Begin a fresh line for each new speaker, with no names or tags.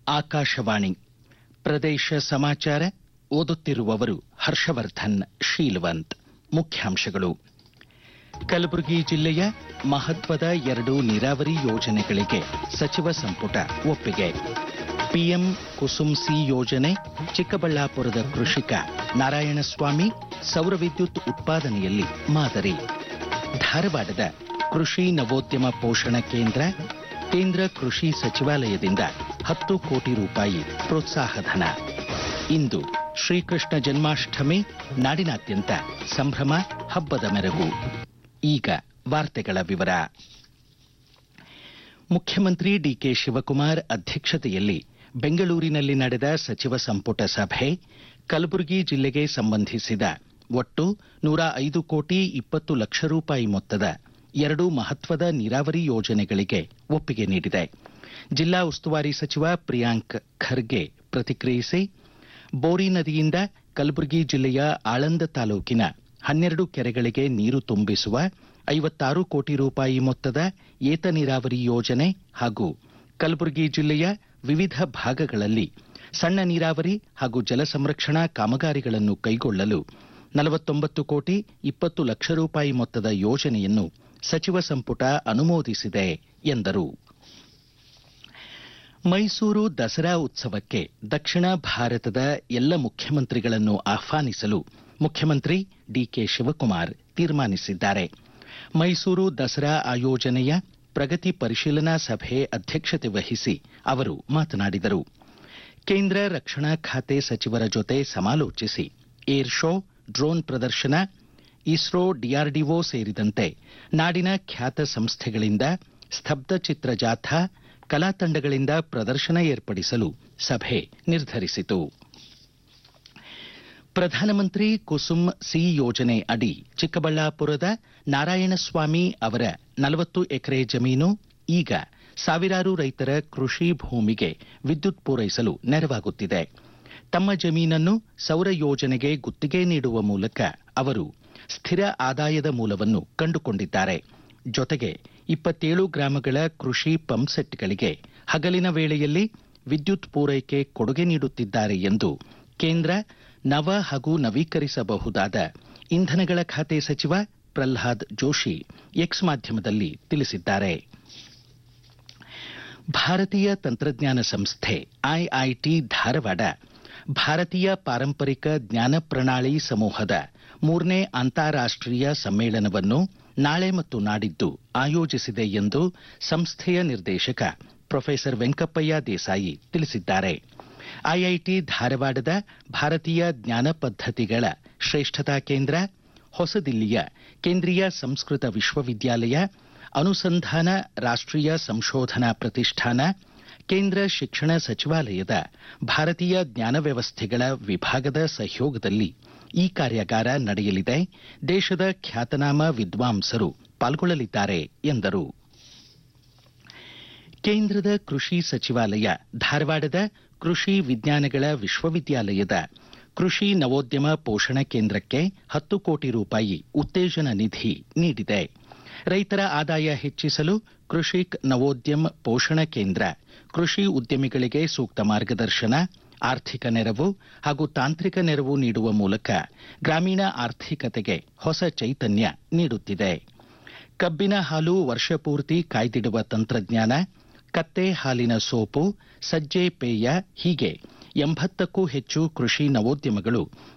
ಆಕಾಶವಾಣಿ ಪ್ರದೇಶ ಸಮಾಚಾರ ಓದುತ್ತಿರುವವರು ಹರ್ಷವರ್ಧನ್ ಶೀಲವಂತ್ ಮುಖ್ಯಾಂಶಗಳು ಕಲಬುರಗಿ ಜಿಲ್ಲೆಯ ಮಹತ್ವದ ಎರಡು ನೀರಾವರಿ ಯೋಜನೆಗಳಿಗೆ ಸಚಿವ ಸಂಪುಟ ಒಪ್ಪಿಗೆ ಪಿಎಂ ಕುಸುಮ್ ಸಿ ಯೋಜನೆ ಚಿಕ್ಕಬಳ್ಳಾಪುರದ ಕೃಷಿಕ ನಾರಾಯಣಸ್ವಾಮಿ ಸೌರ ವಿದ್ಯುತ್ ಉತ್ಪಾದನೆಯಲ್ಲಿ ಮಾದರಿ ಧಾರವಾಡದ ಕೃಷಿ ನವೋದ್ಯಮ ಪೋಷಣ ಕೇಂದ್ರ ಕೇಂದ್ರ ಕೃಷಿ ಸಚಿವಾಲಯದಿಂದ ಹತ್ತು ಕೋಟಿ ರೂಪಾಯಿ ಪ್ರೋತ್ಸಾಹಧನ ಇಂದು ಶ್ರೀಕೃಷ್ಣ ಜನ್ಮಾಷ್ಟಮಿ ನಾಡಿನಾದ್ಯಂತ ಸಂಭ್ರಮ ಹಬ್ಬದ ಮೆರಗು ಈಗ ವಾರ್ತೆಗಳ ವಿವರ ಮುಖ್ಯಮಂತ್ರಿ ಡಿಕೆ ಶಿವಕುಮಾರ್ ಅಧ್ಯಕ್ಷತೆಯಲ್ಲಿ ಬೆಂಗಳೂರಿನಲ್ಲಿ ನಡೆದ ಸಚಿವ ಸಂಪುಟ ಸಭೆ ಕಲಬುರಗಿ ಜಿಲ್ಲೆಗೆ ಸಂಬಂಧಿಸಿದ ಒಟ್ಟು ನೂರ ಐದು ಕೋಟಿ ಇಪ್ಪತ್ತು ಲಕ್ಷ ರೂಪಾಯಿ ಮೊತ್ತದ ಎರಡು ಮಹತ್ವದ ನೀರಾವರಿ ಯೋಜನೆಗಳಿಗೆ ಒಪ್ಪಿಗೆ ನೀಡಿದೆ ಜಿಲ್ಲಾ ಉಸ್ತುವಾರಿ ಸಚಿವ ಪ್ರಿಯಾಂಕ್ ಖರ್ಗೆ ಪ್ರತಿಕ್ರಿಯಿಸಿ ಬೋರಿ ನದಿಯಿಂದ ಕಲಬುರಗಿ ಜಿಲ್ಲೆಯ ಆಳಂದ ತಾಲೂಕಿನ ಹನ್ನೆರಡು ಕೆರೆಗಳಿಗೆ ನೀರು ತುಂಬಿಸುವ ಐವತ್ತಾರು ಕೋಟಿ ರೂಪಾಯಿ ಮೊತ್ತದ ಏತ ನೀರಾವರಿ ಯೋಜನೆ ಹಾಗೂ ಕಲಬುರಗಿ ಜಿಲ್ಲೆಯ ವಿವಿಧ ಭಾಗಗಳಲ್ಲಿ ಸಣ್ಣ ನೀರಾವರಿ ಹಾಗೂ ಜಲ ಸಂರಕ್ಷಣಾ ಕಾಮಗಾರಿಗಳನ್ನು ಕೈಗೊಳ್ಳಲು ನಲವತ್ತೊಂಬತ್ತು ಕೋಟಿ ಇಪ್ಪತ್ತು ಲಕ್ಷ ರೂಪಾಯಿ ಮೊತ್ತದ ಯೋಜನೆಯನ್ನು ಸಚಿವ ಸಂಪುಟ ಅನುಮೋದಿಸಿದೆ ಎಂದರು ಮೈಸೂರು ದಸರಾ ಉತ್ಸವಕ್ಕೆ ದಕ್ಷಿಣ ಭಾರತದ ಎಲ್ಲ ಮುಖ್ಯಮಂತ್ರಿಗಳನ್ನು ಆಹ್ವಾನಿಸಲು ಮುಖ್ಯಮಂತ್ರಿ ಡಿಕೆ ಶಿವಕುಮಾರ್ ತೀರ್ಮಾನಿಸಿದ್ದಾರೆ ಮೈಸೂರು ದಸರಾ ಆಯೋಜನೆಯ ಪ್ರಗತಿ ಪರಿಶೀಲನಾ ಸಭೆ ಅಧ್ಯಕ್ಷತೆ ವಹಿಸಿ ಅವರು ಮಾತನಾಡಿದರು ಕೇಂದ್ರ ರಕ್ಷಣಾ ಖಾತೆ ಸಚಿವರ ಜೊತೆ ಸಮಾಲೋಚಿಸಿ ಏರ್ ಶೋ ಡ್ರೋನ್ ಪ್ರದರ್ಶನ ಇಸ್ರೋ ಡಿಆರ್ಡಿಒ ಸೇರಿದಂತೆ ನಾಡಿನ ಖ್ಯಾತ ಸಂಸ್ಥೆಗಳಿಂದ ಸ್ತಬ್ಧ ಚಿತ್ರ ಜಾಥಾ ಕಲಾ ತಂಡಗಳಿಂದ ಪ್ರದರ್ಶನ ಏರ್ಪಡಿಸಲು ಸಭೆ ನಿರ್ಧರಿಸಿತು ಪ್ರಧಾನಮಂತ್ರಿ ಕುಸುಮ್ ಸಿ ಯೋಜನೆ ಅಡಿ ಚಿಕ್ಕಬಳ್ಳಾಪುರದ ನಾರಾಯಣಸ್ವಾಮಿ ಅವರ ನಲವತ್ತು ಎಕರೆ ಜಮೀನು ಈಗ ಸಾವಿರಾರು ರೈತರ ಕೃಷಿ ಭೂಮಿಗೆ ವಿದ್ಯುತ್ ಪೂರೈಸಲು ನೆರವಾಗುತ್ತಿದೆ ತಮ್ಮ ಜಮೀನನ್ನು ಸೌರ ಯೋಜನೆಗೆ ಗುತ್ತಿಗೆ ನೀಡುವ ಮೂಲಕ ಅವರು ಸ್ಥಿರ ಆದಾಯದ ಮೂಲವನ್ನು ಕಂಡುಕೊಂಡಿದ್ದಾರೆ ಜೊತೆಗೆ ಇಪ್ಪತ್ತೇಳು ಗ್ರಾಮಗಳ ಕೃಷಿ ಪಂಪ್ಸೆಟ್ಗಳಿಗೆ ಹಗಲಿನ ವೇಳೆಯಲ್ಲಿ ವಿದ್ಯುತ್ ಪೂರೈಕೆ ಕೊಡುಗೆ ನೀಡುತ್ತಿದ್ದಾರೆ ಎಂದು ಕೇಂದ್ರ ನವ ಹಾಗೂ ನವೀಕರಿಸಬಹುದಾದ ಇಂಧನಗಳ ಖಾತೆ ಸಚಿವ ಪ್ರಲ್ಹಾದ್ ಜೋಶಿ ಎಕ್ಸ್ ಮಾಧ್ಯಮದಲ್ಲಿ ತಿಳಿಸಿದ್ದಾರೆ ಭಾರತೀಯ ತಂತ್ರಜ್ಞಾನ ಸಂಸ್ಥೆ ಐಐಟಿ ಧಾರವಾಡ ಭಾರತೀಯ ಪಾರಂಪರಿಕ ಜ್ಞಾನ ಪ್ರಣಾಳಿ ಸಮೂಹದ ಮೂರನೇ ಅಂತಾರಾಷ್ಟೀಯ ಸಮ್ಮೇಳನವನ್ನು ನಾಳೆ ಮತ್ತು ನಾಡಿದ್ದು ಆಯೋಜಿಸಿದೆ ಎಂದು ಸಂಸ್ಥೆಯ ನಿರ್ದೇಶಕ ಪ್ರೊಫೆಸರ್ ವೆಂಕಪ್ಪಯ್ಯ ದೇಸಾಯಿ ತಿಳಿಸಿದ್ದಾರೆ ಐಐಟಿ ಧಾರವಾಡದ ಭಾರತೀಯ ಜ್ಞಾನ ಪದ್ಧತಿಗಳ ಶ್ರೇಷ್ಠತಾ ಕೇಂದ್ರ ಹೊಸದಿಲ್ಲಿಯ ಕೇಂದ್ರೀಯ ಸಂಸ್ಕೃತ ವಿಶ್ವವಿದ್ಯಾಲಯ ಅನುಸಂಧಾನ ರಾಷ್ಟೀಯ ಸಂಶೋಧನಾ ಪ್ರತಿಷ್ಠಾನ ಕೇಂದ್ರ ಶಿಕ್ಷಣ ಸಚಿವಾಲಯದ ಭಾರತೀಯ ಜ್ಞಾನ ವ್ಯವಸ್ಥೆಗಳ ವಿಭಾಗದ ಸಹಯೋಗದಲ್ಲಿ ಈ ಕಾರ್ಯಾಗಾರ ನಡೆಯಲಿದೆ ದೇಶದ ಖ್ಯಾತನಾಮ ವಿದ್ವಾಂಸರು ಪಾಲ್ಗೊಳ್ಳಲಿದ್ದಾರೆ ಎಂದರು ಕೇಂದ್ರದ ಕೃಷಿ ಸಚಿವಾಲಯ ಧಾರವಾಡದ ಕೃಷಿ ವಿಜ್ಞಾನಗಳ ವಿಶ್ವವಿದ್ಯಾಲಯದ ಕೃಷಿ ನವೋದ್ಯಮ ಪೋಷಣ ಕೇಂದ್ರಕ್ಕೆ ಹತ್ತು ಕೋಟಿ ರೂಪಾಯಿ ಉತ್ತೇಜನ ನಿಧಿ ನೀಡಿದೆ ರೈತರ ಆದಾಯ ಹೆಚ್ಚಿಸಲು ಕೃಷಿಕ್ ನವೋದ್ಯಮ ಪೋಷಣ ಕೇಂದ್ರ ಕೃಷಿ ಉದ್ಯಮಿಗಳಿಗೆ ಸೂಕ್ತ ಮಾರ್ಗದರ್ಶನ ಆರ್ಥಿಕ ನೆರವು ಹಾಗೂ ತಾಂತ್ರಿಕ ನೆರವು ನೀಡುವ ಮೂಲಕ ಗ್ರಾಮೀಣ ಆರ್ಥಿಕತೆಗೆ ಹೊಸ ಚೈತನ್ಯ ನೀಡುತ್ತಿದೆ ಕಬ್ಬಿನ ಹಾಲು ವರ್ಷಪೂರ್ತಿ ಕಾಯ್ದಿಡುವ ತಂತ್ರಜ್ಞಾನ ಕತ್ತೆ ಹಾಲಿನ ಸೋಪು ಸಜ್ಜೆ ಪೇಯ ಹೀಗೆ ಎಂಬತ್ತಕ್ಕೂ ಹೆಚ್ಚು ಕೃಷಿ ನವೋದ್ಯಮಗಳು